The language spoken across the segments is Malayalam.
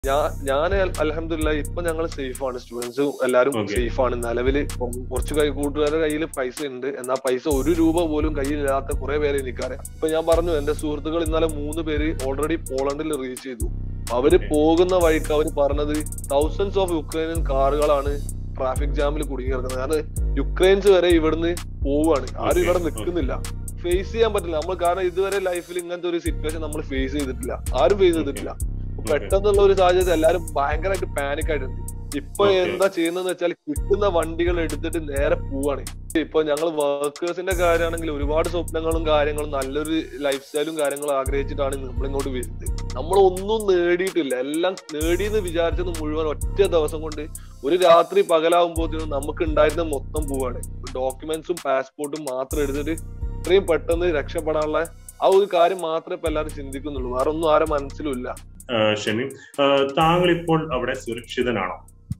ഞാൻ ഞാൻ അലഹമില്ല ഇപ്പൊ ഞങ്ങൾ സേഫ് ആണ് സ്റ്റുഡൻസ് എല്ലാരും Okay. സേഫ് ആണ് നിലവില് കുറച്ച് കൈ കൂട്ടുകാരുടെ കയ്യിൽ പൈസ ഉണ്ട് എന്നാൽ പൈസ ഒരു രൂപ പോലും കയ്യിലില്ലാത്ത കുറെ പേരെ എനിക്കറിയാം ഇപ്പൊ ഞാൻ പറഞ്ഞു എന്റെ സുഹൃത്തുക്കൾ ഇന്നലെ മൂന്ന് പേര് ഓൾറെഡി പോളണ്ടിൽ റീച്ച് ചെയ്തു അവര് Okay. പോകുന്ന വഴിക്ക് അവര് പറഞ്ഞത് തൗസൻഡ്സ് ഓഫ് യുക്രൈനിയൻ കാറുകളാണ് ട്രാഫിക് ജാമിൽ കുടുങ്ങി കിടക്കുന്നത് കാരണം യുക്രൈൻസ് വരെ ഇവിടുന്ന് പോവാണ് ആരും Okay, ഇവിടെ okay. നിൽക്കുന്നില്ല ഫേസ് ചെയ്യാൻ പറ്റില്ല നമ്മൾ കാരണം ഇതുവരെ ലൈഫിൽ ഇങ്ങനത്തെ ഒരു സിറ്റുവേഷൻ നമ്മൾ ഫേസ് ചെയ്തിട്ടില്ല ആരും ഫേസ് ചെയ്തിട്ടില്ല അപ്പൊ പെട്ടെന്നുള്ള ഒരു സാഹചര്യത്തിൽ എല്ലാരും ഭയങ്കരമായിട്ട് പാനിക് ആയിട്ടുണ്ട് ഇപ്പൊ Okay. എന്താ ചെയ്യുന്നതെന്ന് വെച്ചാൽ കിട്ടുന്ന വണ്ടികൾ എടുത്തിട്ട് നേരെ പോവാണ് ഇപ്പൊ ഞങ്ങൾ വർക്കേഴ്സിന്റെ കാര്യമാണെങ്കിൽ ഒരുപാട് സ്വപ്നങ്ങളും കാര്യങ്ങളും നല്ലൊരു ലൈഫ് സ്റ്റൈലും കാര്യങ്ങളും ആഗ്രഹിച്ചിട്ടാണ് നമ്മൾ ഇങ്ങോട്ട് വരുന്നത് നമ്മൾ ഒന്നും നേടിയിട്ടില്ല എല്ലാം നേടിയെന്ന് വിചാരിച്ചത് മുഴുവൻ ഒറ്റ ദിവസം കൊണ്ട് ഒരു രാത്രി പകലാവുമ്പോഴത്തേനും നമുക്ക് ഉണ്ടായിരുന്ന മൊത്തം പോവാണ് ഡോക്യുമെന്റ്സും പാസ്പോർട്ടും മാത്രം എടുത്തിട്ട് ഇത്രയും പെട്ടെന്ന് രക്ഷപ്പെടാനുള്ള ആ ഒരു കാര്യം മാത്രമേ ഇപ്പൊ എല്ലാവരും ചിന്തിക്കുന്നുള്ളൂ വേറെ ഒന്നും ആരും മനസ്സിലും ഇല്ല ആഹ് ഷമീം ആഹ് താങ്കൾ ഇപ്പോൾ അവിടെ സുരക്ഷിതനാണോ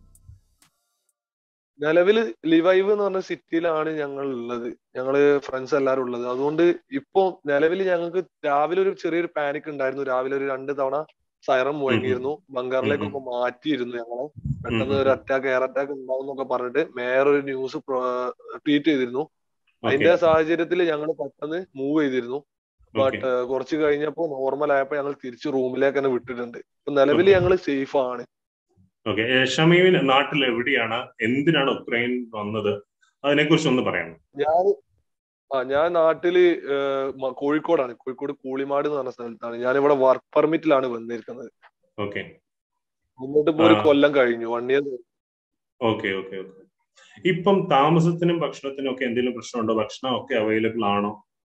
നിലവില് ലിവൈവ് എന്ന് പറഞ്ഞ സിറ്റിയിലാണ് ഞങ്ങൾ ഉള്ളത് ഞങ്ങള് ഫ്രണ്ട്സ് എല്ലാവരും ഉള്ളത് അതുകൊണ്ട് ഇപ്പൊ നിലവിൽ ഞങ്ങൾക്ക് രാവിലെ ഒരു ചെറിയൊരു പാനിക് ഉണ്ടായിരുന്നു രാവിലെ ഒരു രണ്ട് തവണ സൈറം മുഴങ്ങിയിരുന്നു ബംഗാറിലേക്കൊക്കെ മാറ്റിയിരുന്നു ഞങ്ങളെ പെട്ടെന്ന് ഒരു അറ്റാക്ക് എയർ അറ്റാക്ക് ഉണ്ടാവും എന്നൊക്കെ പറഞ്ഞിട്ട് മേയർ ഒരു ന്യൂസ് ട്വീറ്റ് ചെയ്തിരുന്നു അതിന്റെ സാഹചര്യത്തിൽ ഞങ്ങൾ പെട്ടെന്ന് മൂവ് ചെയ്തിരുന്നു ബട്ട് കുറച്ച് കഴിഞ്ഞപ്പോ നോർമൽ ആയപ്പോ ഞങ്ങൾ തിരിച്ച് റൂമിലേക്ക് തന്നെ വിട്ടിട്ടുണ്ട് ഇപ്പൊ നിലവിൽ Okay. ഞങ്ങൾ സേഫ് ആണ് ഓക്കെ ഷമീമിന് നാട്ടിൽ എവിടെയാണ് എന്തിനാണ് ഉക്രൈൻ വന്നത് അതിനെക്കുറിച്ച് ഒന്ന് പറയാമോ ഞാൻ ആ ഞാൻ നാട്ടില് ഏഹ്, മ- കോഴിക്കോടാണ് കോഴിക്കോട് കൂളിമാട് എന്ന് പറഞ്ഞ സ്ഥലത്താണ് ഞാൻ ഇവിടെ വർക്ക് പെർമിറ്റിലാണ് വന്നിരിക്കുന്നത് ഓക്കെ എന്നിട്ട് ഇപ്പൊ ഒരു ആ. കൊല്ലം കഴിഞ്ഞു one year okay okay okay ഇപ്പം താമസത്തിനും ഭക്ഷണത്തിനും ഒക്കെ എന്തെങ്കിലും പ്രശ്നമുണ്ടോ ഭക്ഷണം ഒക്കെ അവൈലബിൾ ആണോ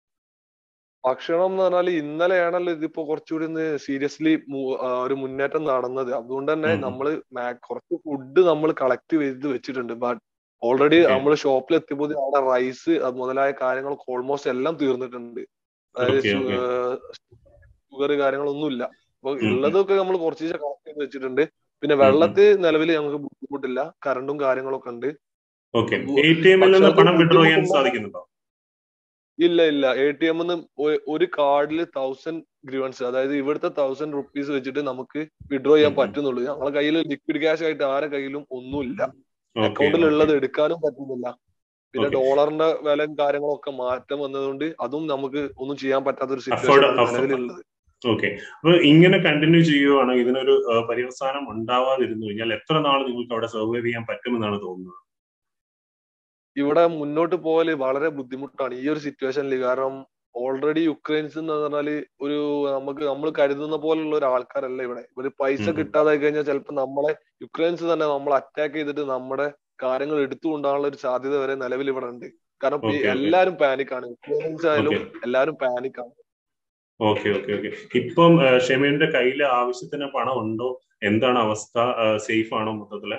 ഭക്ഷണം എന്ന് പറഞ്ഞാൽ ഇന്നലെയാണല്ലോ ഇതിപ്പോ കുറച്ചുകൂടി ഒന്ന് സീരിയസ്ലി ഒരു മുന്നേറ്റം നടന്നത് അതുകൊണ്ട് തന്നെ ഉം. നമ്മള് മാ- കുറച്ച് ഫുഡ് നമ്മൾ കളക്ട് ചെയ്ത് വെച്ചിട്ടുണ്ട് ബട്ട് ഓൾറെഡി Okay. നമ്മൾ ഷോപ്പിൽ എത്തിയപ്പോൾ അവിടെ റൈസ് മുതലായ കാര്യങ്ങളൊക്കെ ഓൾമോസ്റ്റ് എല്ലാം തീർന്നിട്ടുണ്ട് അതായത് Okay, okay. ഷുഗർ കാര്യങ്ങളൊന്നും അപ്പൊ ഉം. ഉള്ളതൊക്കെ നമ്മൾ കുറച്ച് കളക്ട് ചെയ്ത് വെച്ചിട്ടുണ്ട് പിന്നെ വെള്ളത്തിൽ നിലവിൽ ഞങ്ങൾക്ക് ബുദ്ധിമുട്ടില്ല കറണ്ടും കാര്യങ്ങളൊക്കെ ഉണ്ട് ഓക്കെ എ ടി എമ്മിൽ നിന്ന് ഭക്ഷണത്തിന് പണം വിഡ്രോ ചെയ്യാൻ ബുദ്ധിമുട്ടുണ്ടോ? സാധിക്കുന്നുണ്ടോ ഇല്ല ഇല്ല എ ടി എം ഒരു കാർഡിൽ തൗസൻഡ് ഗ്രീവൻസ് അതായത് ഇവിടുത്തെ തൗസൻഡ് റുപ്പീസ് വെച്ചിട്ട് നമുക്ക് വിഡ്രോ ചെയ്യാൻ ഉം. പറ്റുന്നുള്ളൂ ഞങ്ങളെ കയ്യിൽ ലിക്വിഡ് ക്യാഷ് ആയിട്ട് ആരെ കയ്യിലും ഒന്നുമില്ല ഓക്കെ അക്കൗണ്ടിൽ ഉള്ളത് എടുക്കാനും പറ്റുന്നില്ല പിന്നെ Okay. ഡോളറിന്റെ വിലയും കാര്യങ്ങളും ഒക്കെ മാറ്റം വന്നതുകൊണ്ട് അതും നമുക്ക് ഒന്നും ചെയ്യാൻ പറ്റാത്ത ഒരു Afford- സിറ്റുവേഷൻ afford- നിലവിലുള്ളത് ഓക്കെ അപ്പൊ ഇങ്ങനെ കണ്ടിന്യൂ ചെയ്യുവാണെങ്കിൽ ഇതിനൊരു ആ, പര്യവസാനം ഉണ്ടാവാതിരുന്നു കഴിഞ്ഞാൽ എത്ര നാൾ നിങ്ങൾക്ക് അവിടെ സർവൈവ് ചെയ്യാൻ പറ്റുമെന്നാണ് തോന്നുന്നത് ഇവിടെ മുന്നോട്ട് പോകല് വളരെ ബുദ്ധിമുട്ടാണ് ഈ ഒരു സിറ്റുവേഷനിൽ കാരണം ഓൾറെഡി യുക്രൈൻസ് എന്ന് പറഞ്ഞാല് ഒരു നമുക്ക് നമ്മൾ കരുതുന്ന പോലുള്ള ഒരു ആൾക്കാരല്ല ഇവിടെ ഒരു പൈസ ഉം. കിട്ടാതായി കഴിഞ്ഞാൽ ചിലപ്പോൾ നമ്മളെ യുക്രൈൻസ് തന്നെ നമ്മൾ അറ്റാക്ക് ചെയ്തിട്ട് നമ്മുടെ കാര്യങ്ങൾ എടുത്തു കൊണ്ടാനുള്ള ഒരു സാധ്യത വരെ നിലവിൽ ഇവിടെ ഉണ്ട് കാരണം Okay, okay. എല്ലാരും പാനിക് ആണ് യുക്രൈൻസ് ആയാലും Okay. എല്ലാരും പാനിക് ആണ് ഓക്കെ ഓക്കെ ഓക്കെ ഇപ്പം ആ, ഷെമീന്റെ കയ്യിൽ ആവശ്യത്തിന് പണം ഉണ്ടോ എന്താണ് അവസ്ഥ സേഫ് ആണോ മൊത്തത്തില്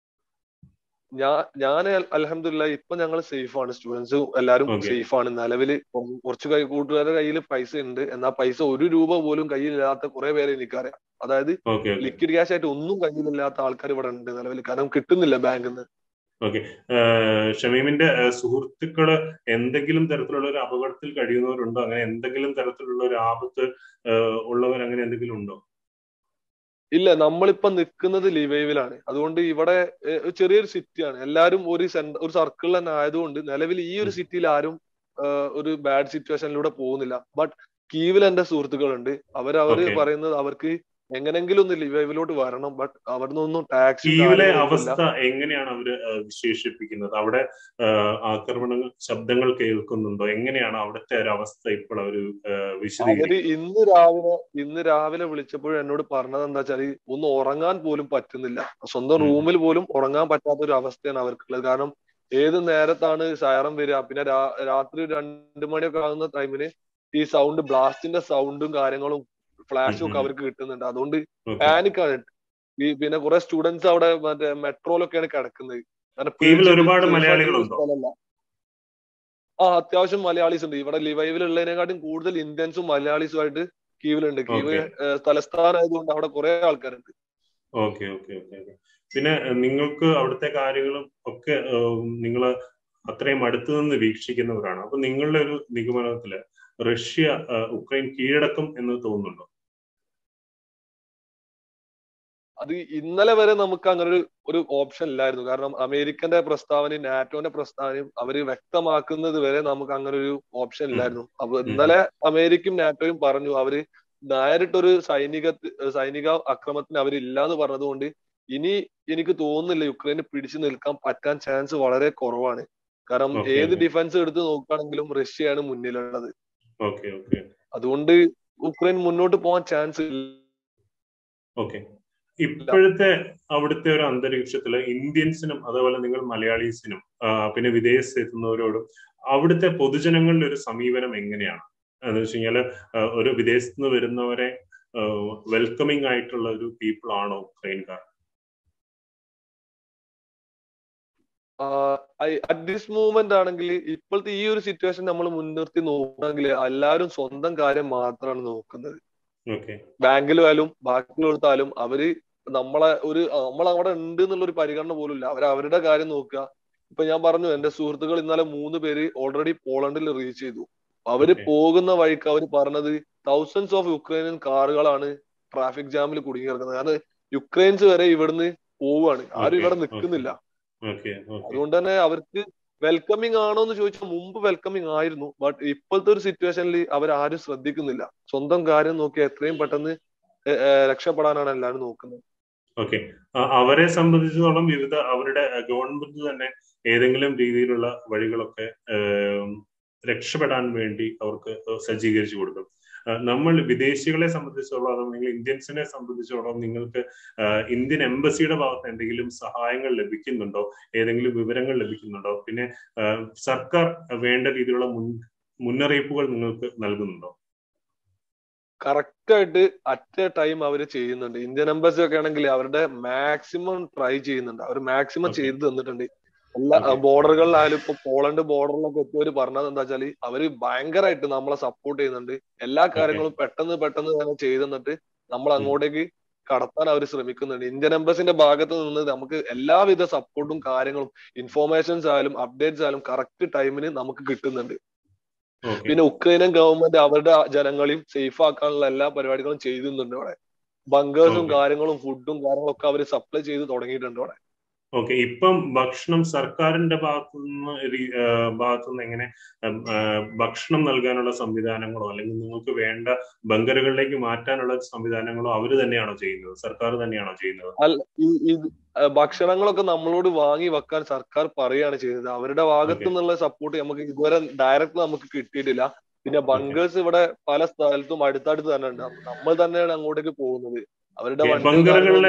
ഞാൻ ഞാൻ അലഹമില്ല ഇപ്പൊ ഞങ്ങൾ സേഫ് ആണ് സ്റ്റുഡൻസ് എല്ലാരും Okay. സേഫ് ആണ് നിലവിൽ കുറച്ച് കൈ കൂട്ടുകാരുടെ കയ്യിൽ പൈസ ഉണ്ട് എന്നാൽ പൈസ ഒരു രൂപ പോലും കയ്യിലില്ലാത്ത കുറെ പേരെ എനിക്കറിയാം അതായത് ഓക്കെ ഓക്കെ ലിക്വിഡ് ക്യാഷ് ആയിട്ട് ഒന്നും കയ്യിലില്ലാത്ത ആൾക്കാർ ഇവിടെ ഉണ്ട് നിലവിൽ കാരണം കിട്ടുന്നില്ല ബാങ്കിൽ നിന്ന് ഓക്കെ ഷമീമിന്റെ ആ, സുഹൃത്തുക്കള് എന്തെങ്കിലും തരത്തിലുള്ള ഒരു അപകടത്തിൽ കഴിയുന്നവരുണ്ടോ അങ്ങനെ എന്തെങ്കിലും തരത്തിലുള്ള ഒരു ആപത്ത് ആ, ഉള്ളവർ അങ്ങനെ എന്തെങ്കിലും ഉണ്ടോ ഇല്ല നമ്മളിപ്പോ നിൽക്കുന്നത് ലിവൈവിലാണ് അതുകൊണ്ട് ഇവിടെ ഏഹ്, ഒരു ചെറിയൊരു സിറ്റിയാണ് എല്ലാരും ഒരു സെന്റർ ഒരു സർക്കിൾ തന്നെ ആയതുകൊണ്ട് നിലവിൽ ഈ ഒരു സിറ്റിയിൽ ആരും ഏഹ്, ഒരു ബാഡ് സിറ്റുവേഷനിലൂടെ പോകുന്നില്ല ബട്ട് കീവിൽ എന്റെ സുഹൃത്തുക്കളുണ്ട് അവർ അവര് Okay. പറയുന്നത് അവർക്ക് എങ്ങനെങ്കിലും ഒന്ന് ലിവൈവിലോട്ട് വരണം ബട്ട് അവിടെ നിന്നൊന്നും ടാക്സ് കീവിലെ അവസ്ഥ എങ്ങനെയാണ് അവര് ആ, വിശേഷിപ്പിക്കുന്നത് അവിടെ ആ, ആക്രമണങ്ങൾ ശബ്ദങ്ങൾ കേൾക്കുന്നുണ്ടോ എങ്ങനെയാണ് അവിടുത്തെ ഒരു അവസ്ഥ ഇപ്പോൾ അവര് ആ, വിശദീകരിക്കുന്നത് അവര് ഇന്ന് രാവിലെ ഇന്ന് രാവിലെ വിളിച്ചപ്പോഴും എന്നോട് പറഞ്ഞത് എന്താ വെച്ചാല് ഒന്ന് ഉറങ്ങാൻ പോലും പറ്റുന്നില്ല സ്വന്തം ഉം. റൂമിൽ പോലും ഉറങ്ങാൻ പറ്റാത്ത ഒരു അവസ്ഥയാണ് അവർക്കുള്ളത് കാരണം ഏത് നേരത്താണ് സൈറം വരിക പിന്നെ രാ- രാത്രി രണ്ട് മണിയൊക്കെ ആകുന്ന ടൈമിന് ഈ സൗണ്ട് ബ്ലാസ്റ്റിന്റെ സൗണ്ടും കാര്യങ്ങളും ഫ്ലാഷും ഒക്കെ ഉം. അവർക്ക് കിട്ടുന്നുണ്ട് അതുകൊണ്ട് Okay. പാനിക് ആണ് ഈ പിന്നെ കുറെ സ്റ്റുഡൻസ് അവിടെ മറ്റേ മെട്രോയിലൊക്കെയാണ് കിടക്കുന്നത് കാരണം കീവിൽ പേടിച്ചിട്ട് ഒരുപാട് safe ആയിട്ടുള്ള മലയാളികളുണ്ടോ? സ്ഥലമല്ല. ആ അത്യാവശ്യം മലയാളീസ് ഉണ്ട് ഇവിടെ ലിവൈവിലുള്ളതിനെക്കാട്ടും കൂടുതൽ ഇന്ത്യൻസും മലയാളീസും ആയിട്ട് കീവിലുണ്ട് കീവ് Okay. ഏഹ്, തലസ്ഥാനമായതുകൊണ്ട് അവിടെ കുറെ ആൾക്കാരുണ്ട് ഓക്കെ ഓക്കെ ഓക്കെ ഓക്കെ പിന്നെ ഏഹ്, നിങ്ങൾക്ക് അവിടുത്തെ കാര്യങ്ങളും ഒക്കെ നിങ്ങൾ അത്രയും അടുത്തു നിന്ന് വീക്ഷിക്കുന്നവരാണ് അപ്പൊ നിങ്ങളുടെ ഒരു നിഗമനത്തില് റഷ്യ ഏഹ്, ഉക്രൈൻ കീഴടക്കും എന്ന് തോന്നുന്നുണ്ടോ അത് ഇന്നലെ വരെ നമുക്ക് അങ്ങനെ ഒരു ഒരു ഓപ്ഷൻ ഇല്ലായിരുന്നു കാരണം അമേരിക്കന്റെ പ്രസ്താവനയും നാറ്റോന്റെ പ്രസ്താവനയും അവര് വ്യക്തമാക്കുന്നത് വരെ നമുക്ക് അങ്ങനെ ഒരു ഓപ്ഷൻ ഇല്ലായിരുന്നു അപ്പൊ ഇന്നലെ അമേരിക്കയും നാറ്റോയും പറഞ്ഞു അവര് നേരിട്ടൊരു സൈനിക സൈനിക അക്രമത്തിന് അവരില്ല എന്ന് പറഞ്ഞതുകൊണ്ട് ഇനി എനിക്ക് തോന്നുന്നില്ല യുക്രൈന് പിടിച്ചു നിൽക്കാൻ പറ്റാൻ ചാൻസ് വളരെ കുറവാണ് കാരണം ഏത് ഡിഫൻസ് എടുത്ത് നോക്കുകയാണെങ്കിലും റഷ്യയാണ് മുന്നിലുള്ളത് അതുകൊണ്ട് യുക്രൈൻ മുന്നോട്ട് പോകാൻ ചാൻസ് ഇല്ല ഓക്കെ ഇപ്പോഴത്തെ അവിടുത്തെ ഒരു അന്തരീക്ഷത്തില് ഇന്ത്യൻസിനും അതുപോലെ നിങ്ങൾ മലയാളീസിനും പിന്നെ വിദേശത്ത് എത്തുന്നവരോടും അവിടുത്തെ പൊതുജനങ്ങളുടെ ഒരു സമീപനം എങ്ങനെയാണ് എന്ന് വെച്ച് കഴിഞ്ഞാല് ഒരു വിദേശത്ത് നിന്ന് വരുന്നവരെ വെൽക്കമിങ് ആയിട്ടുള്ള ഒരു പീപ്പിൾ ആണോ ഉക്രൈൻകാർ അറ്റ് ദിസ് മൂമെന്റ് ആണെങ്കിൽ ഇപ്പോഴത്തെ ഈ ഒരു സിറ്റുവേഷൻ നമ്മൾ മുൻനിർത്തി നോക്കുകയാണെങ്കിൽ എല്ലാവരും സ്വന്തം കാര്യം മാത്രമാണ് നോക്കുന്നത് ബാങ്കിലായാലും ബാക്കി കൊടുത്താലും അവര് നമ്മളെ ഒരു നമ്മൾ അവിടെ ഉണ്ട് എന്നുള്ള ഒരു പരിഗണന പോലും ഇല്ല അവർ അവരുടെ കാര്യം നോക്കുക ഇപ്പൊ ഞാൻ പറഞ്ഞു എന്റെ സുഹൃത്തുക്കൾ ഇന്നലെ മൂന്ന് പേര് ഓൾറെഡി പോളണ്ടിൽ റീച്ച് ചെയ്തു അവര് പോകുന്ന വഴിക്ക് അവർ പറഞ്ഞത് തൗസൻഡ്സ് ഓഫ് യുക്രൈനിയൻ കാറുകളാണ് ട്രാഫിക് ജാമിൽ കുടുങ്ങി കിടക്കുന്നത് കാരണം യുക്രൈൻസ് വരെ ഇവിടുന്ന് പോവാണ് ആരും ഇവിടെ നിൽക്കുന്നില്ല അതുകൊണ്ട് തന്നെ അവർക്ക് വെൽക്കമിങ് ആണോ എന്ന് ചോദിച്ചാൽ മുമ്പ് വെൽക്കമിങ് ആയിരുന്നു ബട്ട് ഇപ്പോഴത്തെ ഒരു സിറ്റുവേഷനിൽ അവർ ആരും ശ്രദ്ധിക്കുന്നില്ല സ്വന്തം കാര്യം നോക്കി എത്രയും പെട്ടെന്ന് രക്ഷപ്പെടാനാണ് എല്ലാവരും നോക്കുന്നത് ഓക്കെ അവരെ സംബന്ധിച്ചിടത്തോളം വിവിധ അവരുടെ ഗവൺമെന്റ് തന്നെ ഏതെങ്കിലും രീതിയിലുള്ള വഴികളൊക്കെ രക്ഷപ്പെടാൻ വേണ്ടി അവർക്ക് സജ്ജീകരിച്ചു കൊടുക്കും നമ്മൾ വിദേശികളെ സംബന്ധിച്ചോളം അല്ലെങ്കിൽ ഇന്ത്യൻസിനെ സംബന്ധിച്ചോളം നിങ്ങൾക്ക് ഇന്ത്യൻ എംബസിയുടെ ഭാഗത്ത് എന്തെങ്കിലും സഹായങ്ങൾ ലഭിക്കുന്നുണ്ടോ ഏതെങ്കിലും വിവരങ്ങൾ ലഭിക്കുന്നുണ്ടോ പിന്നെ സർക്കാർ വേണ്ട രീതിയിലുള്ള മുൻ മുന്നറിയിപ്പുകൾ നിങ്ങൾക്ക് നൽകുന്നുണ്ടോ കറക്റ്റ് ആയിട്ട് അറ്റ് എ ടൈം അവർ ചെയ്യുന്നുണ്ട് ഇന്ത്യൻ എംബസി ഒക്കെ ആണെങ്കിൽ അവരുടെ മാക്സിമം ട്രൈ ചെയ്യുന്നുണ്ട് അവർ മാക്സിമം ചെയ്തു തന്നിട്ടുണ്ട് എല്ലാ ബോർഡറുകളിലായാലും ഇപ്പൊ പോളണ്ട് ബോർഡറിലൊക്കെ എത്തിയവര് പറഞ്ഞത് എന്താ വെച്ചാല് അവര് ഭയങ്കരമായിട്ട് നമ്മളെ സപ്പോർട്ട് ചെയ്യുന്നുണ്ട് എല്ലാ കാര്യങ്ങളും പെട്ടെന്ന് പെട്ടെന്ന് തന്നെ ചെയ്തു തന്നിട്ട് നമ്മൾ അങ്ങോട്ടേക്ക് കടത്താൻ അവർ ശ്രമിക്കുന്നുണ്ട് ഇന്ത്യൻ എംബസിന്റെ ഭാഗത്ത് നിന്ന് നമുക്ക് എല്ലാവിധ സപ്പോർട്ടും കാര്യങ്ങളും ഇൻഫോർമേഷൻസ് ആയാലും അപ്ഡേറ്റ്സ് ആയാലും കറക്റ്റ് ടൈമിന് നമുക്ക് കിട്ടുന്നുണ്ട് പിന്നെ ഉക്രൈനിയൻ ഗവൺമെന്റ് അവരുടെ ജനങ്ങളെയും സേഫ് ആക്കാനുള്ള എല്ലാ പരിപാടികളും ചെയ്യുന്നുണ്ട് ഇവിടെ ബങ്കേഴ്സും കാര്യങ്ങളും ഫുഡും കാര്യങ്ങളും ഒക്കെ അവർ സപ്ലൈ ചെയ്ത് തുടങ്ങിയിട്ടുണ്ട് ഇവിടെ ഓക്കെ ഇപ്പം ഭക്ഷണം സർക്കാരിന്റെ ഭാഗത്തുനിന്ന് ഭാഗത്തുനിന്ന് എങ്ങനെ ഭക്ഷണം നൽകാനുള്ള സംവിധാനങ്ങളോ അല്ലെങ്കിൽ നിങ്ങൾക്ക് വേണ്ട ബങ്കറുകളിലേക്ക് മാറ്റാനുള്ള സംവിധാനങ്ങളോ അവര് തന്നെയാണോ ചെയ്യുന്നത് സർക്കാർ തന്നെയാണോ ചെയ്യുന്നത് അല്ല ഈ ഭക്ഷണങ്ങളൊക്കെ നമ്മളോട് വാങ്ങി വെക്കാൻ സർക്കാർ പറയുകയാണ് ചെയ്യുന്നത് അവരുടെ ഭാഗത്തു നിന്നുള്ള സപ്പോർട്ട് നമുക്ക് ഇതുവരെ ഡയറക്റ്റ് നമുക്ക് കിട്ടിയിട്ടില്ല പിന്നെ ബങ്കേഴ്സ് ഇവിടെ പല സ്ഥലത്തും അടുത്തടുത്ത് തന്നെ ഉണ്ട് നമ്മൾ തന്നെയാണ് അങ്ങോട്ടേക്ക് പോകുന്നത് അവരുടെ ബങ്കറുകളിലെ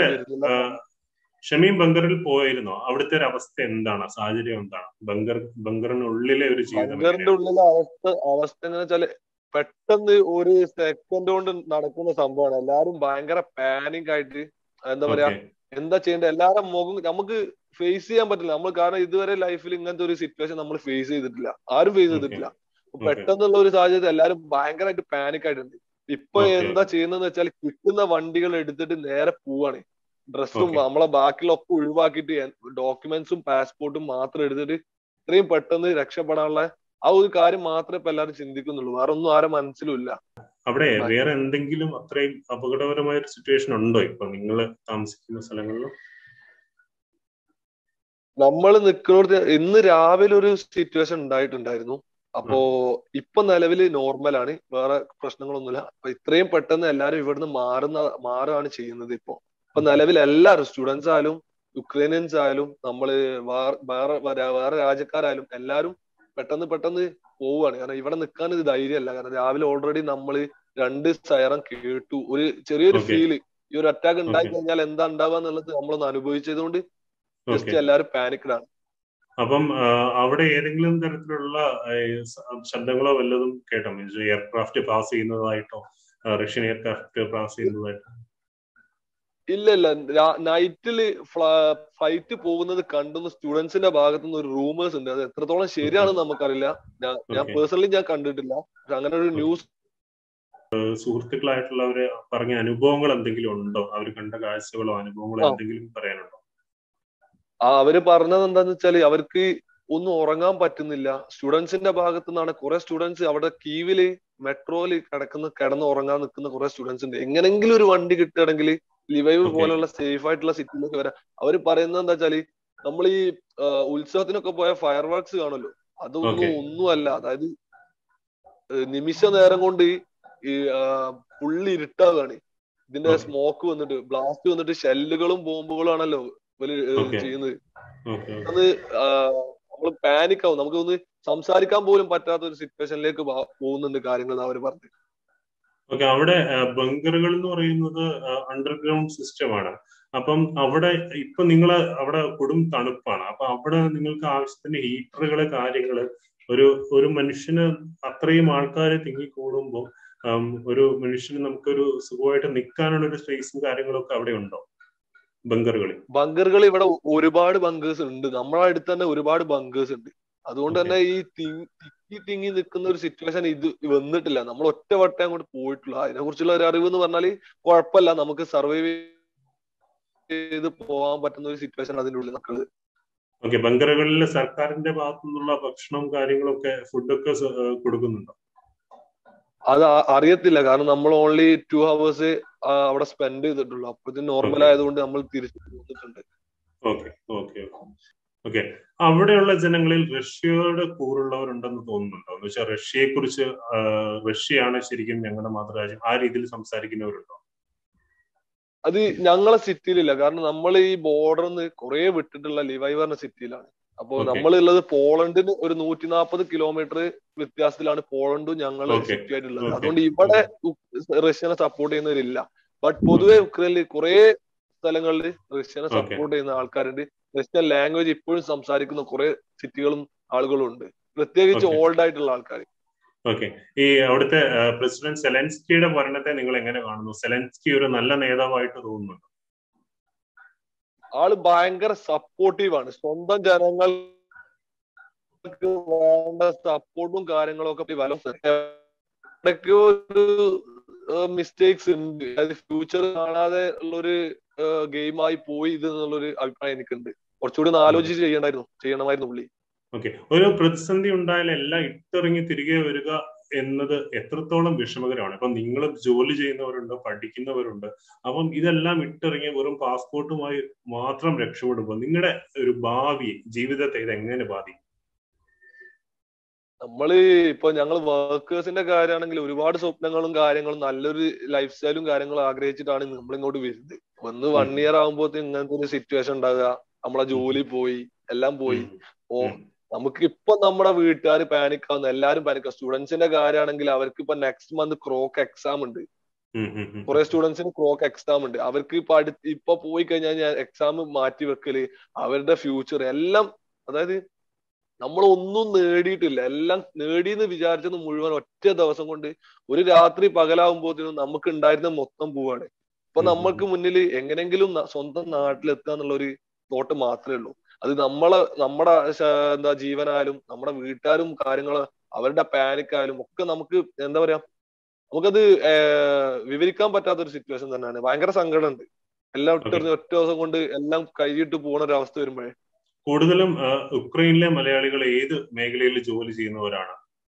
ഷമീം ബങ്കറിൽ പോയിരുന്നോ അവിടുത്തെ ഒരു അവസ്ഥ എന്താണ് സാഹചര്യം എന്താണ് ബങ്കർ ബങ്കറിനുള്ളിലെ ഒരു ജീവിതം ബങ്കറിന്റെ ഉള്ളിലെ അവസ്ഥ അവസ്ഥ എന്ന് വെച്ചാല് പെട്ടെന്ന് ഒരു സെക്കൻഡ് കൊണ്ട് നടക്കുന്ന സംഭവമാണ് എല്ലാരും ഭയങ്കര പാനിക് ആയിട്ട് എന്താ പറയാ എന്താ ചെയ്യേണ്ടത് എല്ലാവരും മുഖം നമുക്ക് ഫേസ് ചെയ്യാൻ പറ്റില്ല നമ്മൾ കാരണം ഇതുവരെ ലൈഫിൽ ഇങ്ങനത്തെ ഒരു സിറ്റുവേഷൻ നമ്മൾ ഫേസ് ചെയ്തിട്ടില്ല ആരും ഫേസ് ചെയ്തിട്ടില്ല പെട്ടെന്നുള്ള ഒരു സാഹചര്യത്തിൽ എല്ലാവരും ഭയങ്കരമായിട്ട് പാനിക് ആയിട്ടുണ്ട് ഇപ്പൊ എന്താ ചെയ്യുന്നതെന്ന് വെച്ചാൽ കിട്ടുന്ന വണ്ടികൾ എടുത്തിട്ട് നേരെ പോവാണ് ഡ്രസ്സും നമ്മളെ ബാക്കിലൊക്കെ ഒഴിവാക്കിയിട്ട് ഡോക്യുമെന്റ്സും പാസ്പോർട്ടും മാത്രം എടുത്തിട്ട് ഇത്രയും പെട്ടെന്ന് രക്ഷപ്പെടാനുള്ള ആ ഒരു കാര്യം മാത്രമേ ഇപ്പൊ എല്ലാവരും ചിന്തിക്കുന്നുള്ളൂ വേറെ ഒന്നും ആരും മനസ്സിലും ഇല്ല അവിടെ വേറെ എന്തെങ്കിലും അത്രയും അപകടകരമായ ഒരു സിറ്റുവേഷൻ ഉണ്ടോ ഇപ്പൊ നിങ്ങൾ താമസിക്കുന്ന സ്ഥലങ്ങളിലും നമ്മൾ നിൽക്കുന്നിടത്ത് ഇന്ന് രാവിലെ ഒരു സിറ്റുവേഷൻ ഉണ്ടായിട്ടുണ്ടായിരുന്നു അപ്പോ ഇപ്പൊ നിലവിൽ നോർമലാണ് വേറെ പ്രശ്നങ്ങളൊന്നുമില്ല അപ്പൊ ഇത്രയും പെട്ടെന്ന് എല്ലാരും ഇവിടുന്ന് മാറുന്ന മാറുകയാണ് ചെയ്യുന്നത് ഇപ്പോ ഇപ്പൊ നിലവിൽ എല്ലാവരും സ്റ്റുഡൻസ് ആയാലും യുക്രൈനിയൻസ് ആയാലും നമ്മള് വേറെ വേറെ രാജ്യക്കാരായാലും എല്ലാരും പെട്ടെന്ന് പെട്ടെന്ന് പോവുകയാണ് കാരണം ഇവിടെ നിൽക്കാൻ ഇത് ധൈര്യമല്ല കാരണം രാവിലെ ഓൾറെഡി നമ്മള് രണ്ട് സൈറം കേട്ടു ഒരു ചെറിയൊരു ഫീല് ഈ ഒരു അറ്റാക്ക് ഉണ്ടായി കഴിഞ്ഞാൽ എന്താ ഉണ്ടാവുക എന്നുള്ളത് നമ്മളൊന്ന് അനുഭവിച്ചതുകൊണ്ട് ജസ്റ്റ് എല്ലാവരും പാനിക്ഡ് ആണ് അപ്പം അവിടെ ഏതെങ്കിലും തരത്തിലുള്ള ശബ്ദങ്ങളോ വല്ലതും കേട്ടോ മീൻസ് എയർക്രാഫ്റ്റ് പാസ് ചെയ്യുന്നതായിട്ടോ റഷ്യൻ എയർക്രാഫ്റ്റ് പാസ് ചെയ്യുന്നതായിട്ടോ ഇല്ല ഇല്ല നൈറ്റിൽ ഫ്ലൈറ്റ് പോകുന്നത് കണ്ടുന്ന സ്റ്റുഡൻസിന്റെ ഭാഗത്തു നിന്ന് ഒരു റൂമേഴ്സ് ഉണ്ട് അത് എത്രത്തോളം ശരിയാണെന്ന് നമുക്കറിയില്ല ഞാൻ പേഴ്സണലി ഞാൻ കണ്ടിട്ടില്ല അങ്ങനെ ഒരു ന്യൂസ് സുഹൃത്തുക്കളായിട്ടുള്ളവര് പറഞ്ഞ അനുഭവങ്ങൾ എന്തെങ്കിലും ഉണ്ടോ അവർ കണ്ട കാഴ്ചകളോ അനുഭവങ്ങളോ എന്തെങ്കിലും പറയാനുണ്ടോ ആ അവര് പറഞ്ഞത് എന്താന്ന് വെച്ചാല് അവർക്ക് ഒന്നും ഉറങ്ങാൻ പറ്റുന്നില്ല സ്റ്റുഡൻസിന്റെ ഭാഗത്തു നിന്നാണ് കുറെ സ്റ്റുഡൻസ് അവിടെ കീവില് മെട്രോയില് കിടക്കുന്ന കിടന്ന് ഉറങ്ങാൻ നിൽക്കുന്ന കുറെ സ്റ്റുഡൻസ് ഉണ്ട് എങ്ങനെങ്കിലും ഒരു വണ്ടി കിട്ടുകയാണെങ്കിൽ ലിവൈവ് Okay. പോലുള്ള സേഫ് ആയിട്ടുള്ള സിറ്റിയിലേക്ക് വരാം അവര് പറയുന്നത് എന്താ വെച്ചാല് നമ്മൾ ഈ ആ, ഉത്സവത്തിനൊക്കെ പോയ ഫയർ വർക്ക്സ് കാണുമല്ലോ അതൊന്നും Okay. ഒന്നുമല്ല അതായത് ഏ, നിമിഷ നേരം കൊണ്ട് ഈ ആ, പുള്ളി ഇരുട്ടാകാണ് ഇതിന്റെ Okay. സ്മോക്ക് വന്നിട്ട് ബ്ലാസ്റ്റ് വന്നിട്ട് ഷെല്ലുകളും ബോംബുകളും ആണല്ലോ ഇവര് ഏ, Okay. ചെയ്യുന്നത് ഓക്കെ അത് നമ്മൾ പാനിക് ആവും നമുക്ക് ഒന്ന് സംസാരിക്കാൻ പോലും പറ്റാത്ത ഒരു സിറ്റുവേഷനിലേക്ക് പോകുന്നുണ്ട് കാര്യങ്ങൾ അവർ പറഞ്ഞു ഓക്കെ അവിടെ ബങ്കറുകൾ എന്ന് പറയുന്നത് അണ്ടർഗ്രൗണ്ട് സിസ്റ്റമാണ് അപ്പം അവിടെ ഇപ്പൊ നിങ്ങൾ അവിടെ കൊടും തണുപ്പാണ് അപ്പൊ അവിടെ നിങ്ങൾക്ക് ആവശ്യത്തിന് ഹീറ്ററുകള് കാര്യങ്ങള് ഒരു ഒരു മനുഷ്യന് അത്രയും ആൾക്കാരെ തിങ്ങിക്കൂടുമ്പോൾ ഒരു മനുഷ്യന് നമുക്കൊരു സുഖമായിട്ട് നിൽക്കാനുള്ള ഒരു സ്പേസും കാര്യങ്ങളൊക്കെ അവിടെ ഉണ്ടോ ബങ്കറുകളിൽ ബങ്കറുകൾ ഇവിടെ ഒരുപാട് ബങ്കേഴ്സ് ഉണ്ട് നമ്മളെ അടുത്ത് തന്നെ ഒരുപാട് ബങ്കേഴ്സ് ഉണ്ട് അതുകൊണ്ട് തന്നെ ഈ തിങ്ങി തിക്കി തിങ്ങി നിൽക്കുന്ന ഒരു സിറ്റുവേഷൻ ഇത് വന്നിട്ടില്ല നമ്മൾ ഒറ്റ വട്ടം അങ്ങോട്ട് പോയിട്ടുള്ളൂ അതിനെ കുറിച്ചുള്ള ഒരു അറിവ് എന്ന് പറഞ്ഞാല് കുഴപ്പമില്ല നമുക്ക് സർവൈവ് ചെയ്ത് പോകാൻ പറ്റുന്ന ഒരു സിറ്റുവേഷൻ അതിന്റെ ഉള്ളിൽ നിൽക്കുന്നത് ഓക്കെ ബങ്കറുകളിൽ സർക്കാരിന്റെ ഭാഗത്തു നിന്നുള്ള ഭക്ഷണവും കാര്യങ്ങളൊക്കെ ഫുഡൊക്കെ കൊടുക്കുന്നുണ്ടോ അത് അ- അറിയത്തില്ല കാരണം നമ്മൾ ഓൺലി ടു ഹവേഴ്സ് അവിടെ സ്പെൻഡ് ചെയ്തിട്ടുള്ളൂ അപ്പോഴത്തേന് നോർമൽ Okay. ആയതുകൊണ്ട് നമ്മൾ തിരിച്ചു പോന്നിട്ടുണ്ട് ഓക്കെ ഓക്കെ ഓക്കെ അവിടെയുള്ള ജനങ്ങളിൽ റഷ്യയോട് കൂറുള്ളവരുണ്ടെന്ന് തോന്നുന്നുണ്ടോ എന്ന് വെച്ചാൽ റഷ്യയെ കുറിച്ച് റഷ്യയാണ് ശരിക്കും ഞങ്ങളുടെ മാതൃരാജ്യം ആ രീതിയിൽ സംസാരിക്കുന്നവരുണ്ടോ അത് ഞങ്ങളെ സിറ്റിയിലില്ല കാരണം നമ്മൾ ഈ ബോർഡറിന്ന് കുറെ വിട്ടിട്ടുള്ള ലിവൈ പറഞ്ഞ സിറ്റിയിലാണ് അപ്പോ Okay. നമ്മളുള്ളത് പോളണ്ടിന് ഒരു നൂറ്റി നാൽപ്പത് കിലോമീറ്റർ വ്യത്യാസത്തിലാണ് പോളണ്ടും ഞങ്ങൾ Okay. സിറ്റി ആയിട്ടുള്ളത് Okay. അതുകൊണ്ട് ഇവിടെ ഉ- റഷ്യനെ സപ്പോർട്ട് ചെയ്യുന്നവരില്ല ബട്ട് പൊതുവെ ഉക്രൈനിൽ കുറെ സ്ഥലങ്ങളിൽ റഷ്യനെ Okay. സപ്പോർട്ട് ചെയ്യുന്ന ആൾക്കാരുണ്ട് റഷ്യൻ ലാംഗ്വേജ് ഇപ്പോഴും സംസാരിക്കുന്ന കുറെ സിറ്റികളും ആളുകളും ഉണ്ട് പ്രത്യേകിച്ച് Okay. ഓൾഡ് ആയിട്ടുള്ള ആൾക്കാർ ഓക്കെ ഈ അവിടുത്തെ പ്രസിഡന്റ് സെലൻസ്കിയുടെ ഭരണത്തെ നിങ്ങൾ എങ്ങനെ കാണുന്നു സെലൻസ്കി ഒരു നല്ല നേതാവായിട്ട് തോന്നുന്നുണ്ടോ ആള് ഭയങ്കര സപ്പോർട്ടീവ് ആണ് സ്വന്തം ജനങ്ങൾക്ക് വേണ്ട സപ്പോർട്ടും കാര്യങ്ങളും ഒക്കെ വല ഇടയ്ക്ക് ഒരു മിസ്റ്റേക്സ് ഉണ്ട് അതായത് ഫ്യൂച്ചർ കാണാതെ ഉള്ളൊരു ഗെയിമായി പോയി ഇത് എന്നുള്ളൊരു അഭിപ്രായം എനിക്കുണ്ട് കുറച്ചുകൂടി ഒന്ന് ആലോചിച്ച് ചെയ്യണമായിരുന്നു ചെയ്യണമായിരുന്നു പുള്ളി ഓക്കെ ഒരു പ്രതിസന്ധി ഉണ്ടായാൽ എല്ലാം ഇട്ടിറങ്ങി തിരികെ വരിക എന്നത് എത്രത്തോളം വിഷമകരമാണ് ഇപ്പൊ നിങ്ങൾ ജോലി ചെയ്യുന്നവരുണ്ട് പഠിക്കുന്നവരുണ്ട് അപ്പം ഇതെല്ലാം ഇട്ടിറങ്ങി വെറും പാസ്പോർട്ടുമായി മാത്രം രക്ഷപ്പെടുമ്പോൾ നിങ്ങളുടെ ഒരു ഭാവി ജീവിതത്തെ ഇത് എങ്ങനെ ബാധിക്കും നമ്മള് ഇപ്പൊ ഞങ്ങൾ വർക്കേഴ്സിന്റെ കാര്യമാണെങ്കിൽ ഒരുപാട് സ്വപ്നങ്ങളും കാര്യങ്ങളും നല്ലൊരു ലൈഫ് സ്റ്റൈലും കാര്യങ്ങളും ആഗ്രഹിച്ചിട്ടാണ് നമ്മൾ ഇങ്ങോട്ട് വരുന്നത് ഒന്ന് വൺ ഇയർ ആകുമ്പോഴത്തേക്ക് ഇങ്ങനത്തെ ഒരു സിറ്റുവേഷൻ ഉണ്ടാകുക നമ്മളെ ജോലി പോയി എല്ലാം പോയി ഓ ഉം. നമുക്ക് ഇപ്പൊ നമ്മുടെ വീട്ടുകാർ പാനിക് ആവുന്ന എല്ലാരും പാനിക് സ്റ്റുഡൻസിന്റെ കാര്യമാണെങ്കിൽ അവർക്ക് ഇപ്പൊ നെക്സ്റ്റ് മന്ത് ക്രോക്ക് എക്സാം ഉണ്ട് ഉം, ഉം, ഉം. കുറെ സ്റ്റുഡൻസിന് ക്രോക്ക് എക്സാം ഉണ്ട് അവർക്ക് ഇപ്പൊ അടുത്ത് ഇപ്പൊ പോയി കഴിഞ്ഞാൽ ഞാൻ എക്സാം മാറ്റി വെക്കല് അവരുടെ ഫ്യൂച്ചർ എല്ലാം അതായത് നമ്മൾ ഒന്നും നേടിയിട്ടില്ല എല്ലാം നേടിയെന്ന് വിചാരിച്ചത് മുഴുവൻ ഒറ്റ ദിവസം കൊണ്ട് ഒരു രാത്രി പകലാവുമ്പോഴത്തേനും നമുക്ക് ഉണ്ടായിരുന്ന മൊത്തം പോവാണ് ഇപ്പൊ ഉം. നമ്മൾക്ക് മുന്നിൽ എങ്ങനെങ്കിലും ന- സ്വന്തം നാട്ടിലെത്തുക എന്നുള്ള ഒരു തോട്ട് മാത്രമേ ഉള്ളൂ അത് നമ്മളെ നമ്മുടെ ശ- എന്താ ജീവനായാലും നമ്മുടെ വീട്ടുകാരും കാര്യങ്ങള് അവരുടെ പാനിക് ആയാലും ഒക്കെ നമുക്ക് എന്താ പറയാ നമുക്കത് ഏർ വിവരിക്കാൻ പറ്റാത്ത ഒരു സിറ്റുവേഷൻ തന്നെയാണ് ഭയങ്കര സങ്കടമുണ്ട് എല്ലാം ഇട്ടെറിഞ്ഞ് ഒറ്റ ദിവസം കൊണ്ട് എല്ലാം കൈയിട്ട് പോണ ഒരു അവസ്ഥ വരുമ്പോഴേ കൂടുതലും ആ, ഉക്രൈനിലെ മലയാളികൾ ഏത് മേഖലയിൽ ജോലി ചെയ്യുന്നവരാണ്